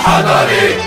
حضري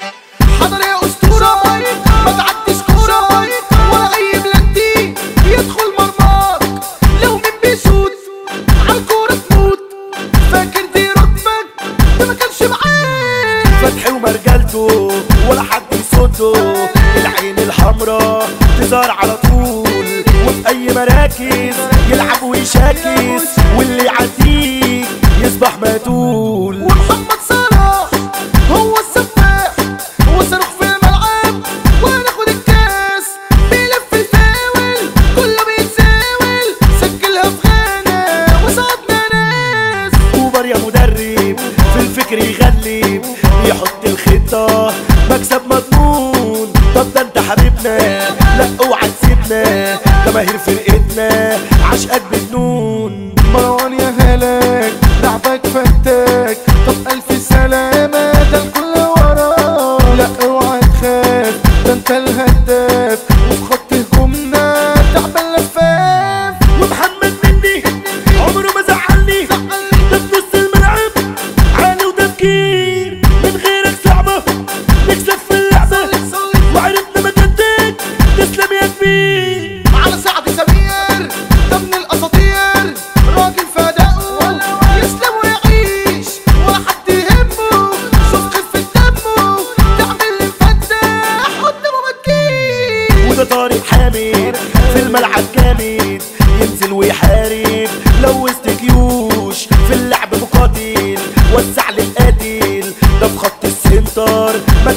حضر يا اسطوره ما تعديش كوره ولا اي بلانتي يدخل مرماك لو مين بيشوت عالكوره تموت فاكر دي رتبك ده ما كانش معاك فتحي ومرجلته ولا حد يصده العين الحمراء تظهر على طول وفي اي مراكز يلعب ويشاكس واللي يعديك يصبح مقتول ومحمد صلاح هو السفاح هو صاروخ في الملعب وهناخد الكاس بيلف الفاول كله بيتساول سجلها في غانا وصعدنا ناس كوبر يا مدرب في الفكر يغلب يحط الخطة مكسب مضمون طب ده انت حبيبنا لا اوعى تسيبنا جماهير فرقتنا عشقك بجنون مروان يا هلاك لعبك فتاك طب ألف سلامة ده الكل وراه لا اوعى تخاف ده انت الهداف وفي خط هجومنا تعبان لفاف ومحمد مني عمره ما زعلني ده في نص الملعب عالي وتفكير من غيرك صعبة نكسب في اللعبة وعرفنا مكانتك تسلم يا كبير على سعد سمير ده من الاساطير راجل فداؤه يسلم ويعيش ولا حد يهمه شوف خفة دمه تعمل لي مفتح قدامه ما تجيش وده طارق حامد في الملعب جامد ينزل ويحارب لو وسط جيوش في اللعب مقاتل وسع للقاتل ده في خط السنتر ما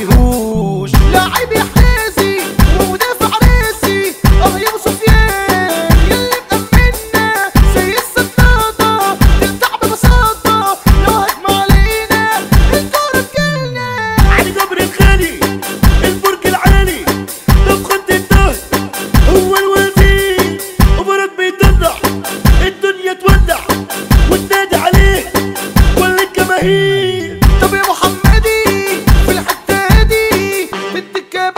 تعديهوش لاعب يحتازي ومدافع راسي اه يا ابو سفيان يلي مأمنا زي السدادة تلتع ببساطة لو هجم علينا الكورة تجيلنا علي جبر الغالي البرج العالي ده في خط الدهر هو الوزير وبرك بيطلع الدنيا تولع وتنادي عليه كل الجماهير طب يا محمدي في الحتة دي بنت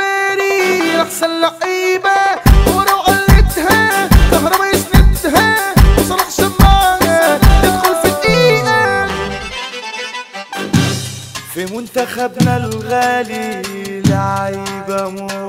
الكباري احسن لعيبة كورة وقلتها كهربا يسندها وصلاح شماعة تدخل في دقيقة في منتخبنا الغالي لعيبة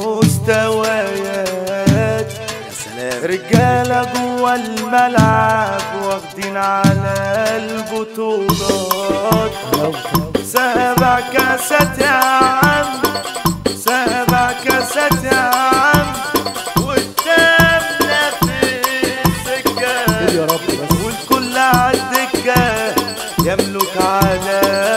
مستويات يا سلام رجالة جوا الملعب واخدين على البطولات سبع كاسات يا عم سبع كاسات يا عم قدامنا في السكة يا رب بس والكل عالدكة يملك على